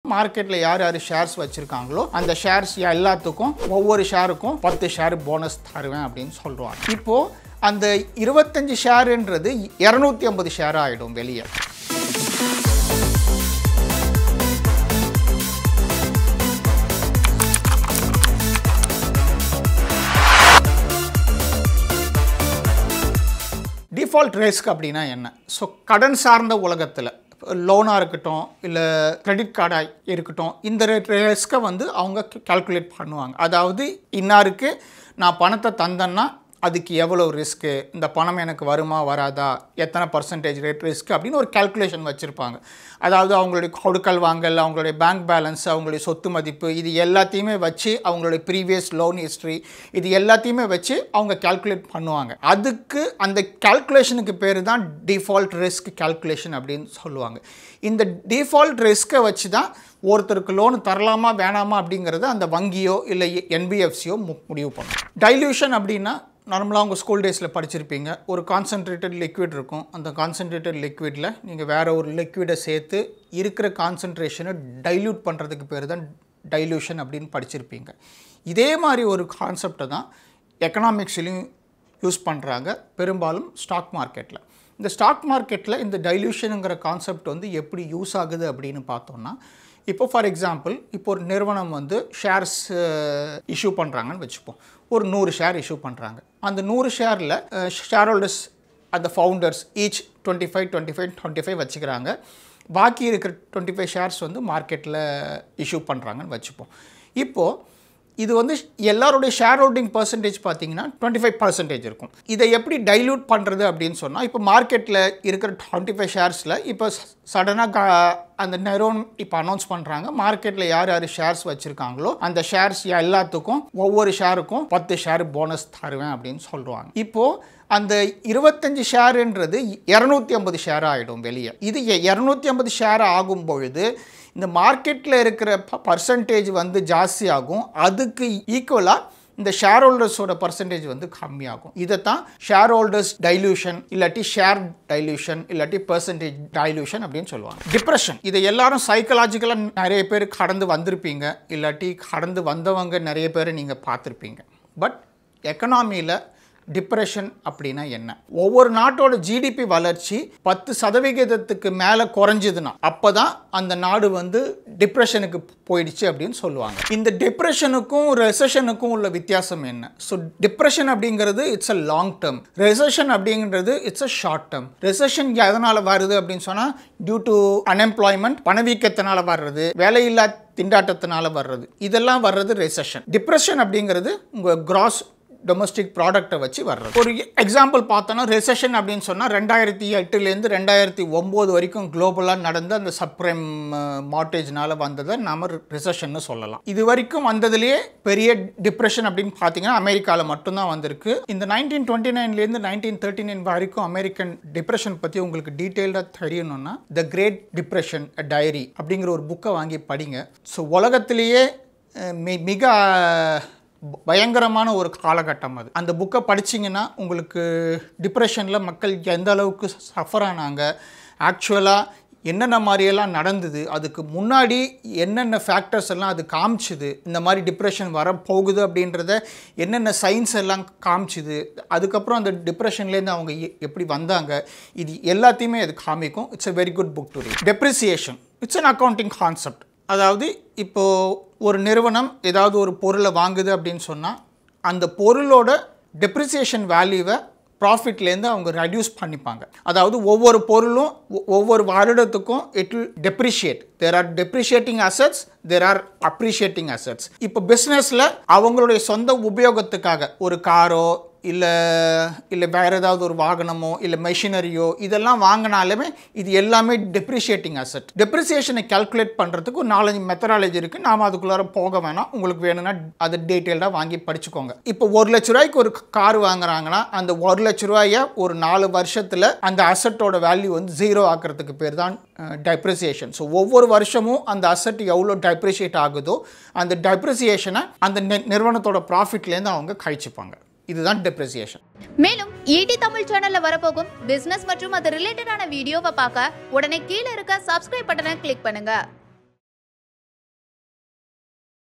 மார்க்கெட்டில் யார் யார் ஷேர்ஸ் வச்சுருக்காங்களோ அந்த ஷேர்ஸ் எல்லாத்துக்கும் ஒவ்வொரு ஷேருக்கும் பத்து ஷேர் போனஸ் தருவேன் அப்படின்னு சொல்லுவாங்க இப்போது அந்த இருபத்தஞ்சு ஷேருன்றது இரநூத்தி ஐம்பது ஷேர் ஆகிடும் வெளியே டிஃபால்ட் ரிஸ்க் அப்படின்னா என்ன ஸோ கடன் சார்ந்த உலகத்தில் லோனாக இருக்கட்டும் இல்லை கிரெடிட் கார்டாக இருக்கட்டும் இந்த ரிஸ்க்கை வந்து அவங்க கால்குலேட் பண்ணுவாங்க அதாவது இன்னாருக்கு நான் பணத்தை தந்தேன்னா அதுக்கு எவ்வளோ ரிஸ்க்கு இந்த பணம் எனக்கு வருமா வராதா எத்தனை பர்சன்டேஜ் ரேட் ரிஸ்க் அப்படின்னு ஒரு கால்குலேஷன் வச்சுருப்பாங்க அதாவது அவங்களுடைய கொடுக்கல் வாங்கல் அவங்களுடைய பேங்க் பேலன்ஸ் அவங்களுடைய சொத்து மதிப்பு இது எல்லாத்தையுமே வச்சு அவங்களுடைய ப்ரீவியஸ் லோன் ஹிஸ்ட்ரி இது எல்லாத்தையுமே வச்சு அவங்க கால்குலேட் பண்ணுவாங்க அதுக்கு அந்த கால்குலேஷனுக்கு பேர் தான் டிஃபால்ட் ரிஸ்க் கால்குலேஷன் அப்படின்னு சொல்லுவாங்க இந்த டிஃபால்ட் ரிஸ்க்கை வச்சு தான் ஒருத்தருக்கு லோன் தரலாமா வேணாமா அப்படிங்கிறத அந்த வங்கியோ இல்லை என்பிஎஃப்சியோ முடிவு பண்ணும் டைல்யூஷன் அப்படின்னா நார்மலாக உங்கள் ஸ்கூல் டேஸில் படிச்சிருப்பீங்க ஒரு கான்சன்ட்ரேட்டட் லிக்விட் இருக்கும் அந்த கான்சன்ட்ரேட்டட் லிக்விடில் நீங்கள் வேறு ஒரு லிக்விடை சேர்த்து இருக்கிற கான்சன்ட்ரேஷனை டைல்யூட் பண்ணுறதுக்கு பேர் தான் டைல்யூஷன் அப்படின்னு படிச்சிருப்பீங்க இதே மாதிரி ஒரு கான்செப்டை தான் எக்கனாமிக்ஸ்லையும் யூஸ் பண்ணுறாங்க பெரும்பாலும் ஸ்டாக் மார்க்கெட்டில் இந்த ஸ்டாக் மார்க்கெட்டில் இந்த டைல்யூஷனுங்கிற கான்செப்ட் வந்து எப்படி யூஸ் ஆகுது அப்படின்னு பார்த்தோம்னா இப்போ ஃபார் எக்ஸாம்பிள் இப்போ ஒரு நிறுவனம் வந்து ஷேர்ஸ் இஷ்யூ பண்ணுறாங்கன்னு வச்சுப்போம் ஒரு நூறு ஷேர் இஷ்யூ பண்ணுறாங்க அந்த நூறு ஷேரில் ஷேர் ஹோல்டர்ஸ் அந்த founders each twenty five twenty five twenty five வச்சுக்கிறாங்க பாக்கி இருக்கிற டுவெண்ட்டி ஃபைவ் ஷேர்ஸ் வந்து மார்க்கெட்டில் இஷ்யூ பண்ணுறாங்கன்னு வச்சுப்போம் இப்போது இது வந்து எல்லாருடைய ஷேர் ஹோல்டிங் பர்சன்டேஜ் பார்த்தீங்கன்னா டுவெண்ட்டி ஃபைவ் பர்சன்டேஜ் இருக்கும் இதை எப்படி டைல்யூட் பண்ணுறது அப்படின்னு சொன்னால் இப்போ மார்க்கெட்டில் இருக்கிற டுவெண்ட்டி ஃபைவ் ஷேர்ஸில் இப்போ சடனாக அந்த நிறுவனம் இப்போ அனௌன்ஸ் பண்ணுறாங்க மார்க்கெட்டில் யார் யார் ஷேர்ஸ் வச்சுருக்காங்களோ அந்த ஷேர்ஸ் எல்லாத்துக்கும் ஒவ்வொரு ஷேருக்கும் பத்து ஷேர் போனஸ் தருவேன் அப்படின்னு சொல்லுவாங்க இப்போது அந்த இருபத்தஞ்சு ஷேருன்றது இரநூத்தி ஐம்பது ஷேர் ஆகிடும் வெளியே இது இரநூத்தி ஐம்பது ஷேர் ஆகும் பொழுது இந்த மார்க்கெட்டில் இருக்கிற பர்சன்டேஜ் வந்து ஜாஸ்தி ஆகும் அதுக்கு ஈக்குவலாக இந்த ஷேர் ஹோல்டர்ஸோட பர்சன்டேஜ் வந்து கம்மியாகும் இதை தான் ஷேர் ஹோல்டர்ஸ் டைல்யூஷன் இல்லாட்டி ஷேர் டைல்யூஷன் இல்லாட்டி பர்சன்டேஜ் டைல்யூஷன் அப்படின்னு சொல்லுவாங்க டிப்ரெஷன் இதை எல்லாரும் சைக்கலாஜிக்கலாக நிறைய பேர் கடந்து வந்திருப்பீங்க இல்லாட்டி கடந்து வந்தவங்க நிறைய பேர் நீங்கள் பார்த்துருப்பீங்க பட் எக்கனாமியில் டிப்ரெஷன் அப்படின்னா என்ன ஒவ்வொரு நாட்டோட ஜிடிபி வளர்ச்சி பத்து சதவிகிதத்துக்கு மேலே குறைஞ்சதுன்னா அப்போ தான் அந்த நாடு வந்து டிப்ரெஷனுக்கு போயிடுச்சு அப்படின்னு சொல்லுவாங்க இந்த டிப்ரெஷனுக்கும் ரெசஷனுக்கும் உள்ள வித்தியாசம் என்ன ஸோ டிப்ரெஷன் அப்படிங்கிறது it's a long term recession அப்படிங்கிறது it's a short term recession எதனால் வருது அப்படின்னு சொன்னால் டியூ டு அன்எம்ப்ளாய்மெண்ட் பணவீக்கத்தினால வர்றது வேலையில்லா திண்டாட்டத்தினால வர்றது இதெல்லாம் வர்றது ரெசஷன் டிப்ரெஷன் அப்படிங்கிறது உங்கள் கிராஸ் டொமஸ்டிக் ப்ராடக்ட்டை வச்சு வர்றது ஒரு எக்ஸாம்பிள் பார்த்தோன்னா ரெசஷன் அப்படின்னு சொன்னால் ரெண்டாயிரத்தி எட்டுலேருந்து ரெண்டாயிரத்தி ஒம்பது வரைக்கும் குளோபலாக நடந்த அந்த சப்ரைம் மார்டேஜ்னால வந்ததை நாம் ரிசஷன்னு சொல்லலாம் இது வரைக்கும் வந்ததுலேயே பெரிய டிப்ரெஷன் அப்படின்னு பார்த்தீங்கன்னா அமெரிக்காவில் மட்டும்தான் வந்திருக்கு இந்த நைன்டீன் டுவெண்ட்டி நைன்லேருந்து நைன்டீன் தேர்ட்டி நைன் வரைக்கும் அமெரிக்கன் டிப்ரெஷன் பற்றி உங்களுக்கு டீட்டெயில்டாக தெரியணும்னா the great depression a diary அப்படிங்கிற ஒரு புக்கை வாங்கி படிங்க ஸோ உலகத்திலேயே மிக பயங்கரமான ஒரு காலகட்டம் அது அந்த புக்கை படிச்சிங்கன்னா உங்களுக்கு டிப்ரெஷனில் மக்கள் எந்த அளவுக்கு சஃபர் ஆனாங்க ஆக்சுவலாக என்னென்ன மாதிரியெல்லாம் நடந்தது அதுக்கு முன்னாடி என்னென்ன ஃபேக்டர்ஸ் எல்லாம் அது காமிச்சுது இந்த மாதிரி டிப்ரெஷன் வர போகுது அப்படின்றத என்னென்ன சயின்ஸ் எல்லாம் காமிச்சுது அதுக்கப்புறம் அந்த டிப்ரெஷன்லேருந்து அவங்க எப்படி வந்தாங்க இது எல்லாத்தையுமே அது காமிக்கும் it's a very good book to read depreciation it's an accounting concept அதாவது இப்போது ஒரு நிறுவனம் ஏதாவது ஒரு பொருளை வாங்குது அப்படின்னு சொன்னால் அந்த பொருளோட டெப்ரிசியேஷன் வேல்யூவை ப்ராஃபிட்லேருந்து அவங்க ரெடியூஸ் பண்ணிப்பாங்க அதாவது ஒவ்வொரு பொருளும் ஒவ்வொரு வருடத்துக்கும் it will depreciate there are depreciating assets there are appreciating assets இப்போ பிஸ்னஸில் அவங்களுடைய சொந்த உபயோகத்துக்காக ஒரு காரோ இல்லை இல்லை வேறு ஏதாவது ஒரு வாகனமோ இல்லை மெஷினரியோ இதெல்லாம் வாங்கினாலுமே இது எல்லாமே டெப்ரிஷியேட்டிங் அசட் டெப்ரிசியேஷனை கால்குலேட் பண்ணுறதுக்கு ஒரு நாலஞ்சு மெத்தடாலஜி இருக்குது நாம் அதுக்குள்ளார போக வேணாம் உங்களுக்கு வேணும்னா அது டீட்டெயில்டாக வாங்கி படிச்சுக்கோங்க இப்போ ஒரு லட்ச ரூபாய்க்கு ஒரு கார் வாங்குறாங்கன்னா அந்த ஒரு லட்ச ரூபாயை ஒரு நாலு வருஷத்தில் அந்த அசட்டோட வேல்யூ வந்து ஜீரோ ஆக்கிறதுக்கு பேர் தான் டெப்ரிசியேஷன் ஸோ ஒவ்வொரு வருஷமும் அந்த அசட் எவ்வளோ டெப்ரிஷியேட் ஆகுதோ அந்த டெப்ரிசியேஷனை அந்த நிறுவனத்தோட ப்ராஃபிட்லேருந்து அவங்க கழிச்சுப்பாங்க இதுதான் டெப்ரிசியேஷன் மேலும் ஈடி தமிழ் சேனல்ல வரப்போகும் பிசினஸ் மற்றும் அது ரிலேட்டடான வீடியோவை பார்க்க உடனே கீழே இருக்க சப்ஸ்கிரைப் பட்டனை கிளிக் பண்ணுங்க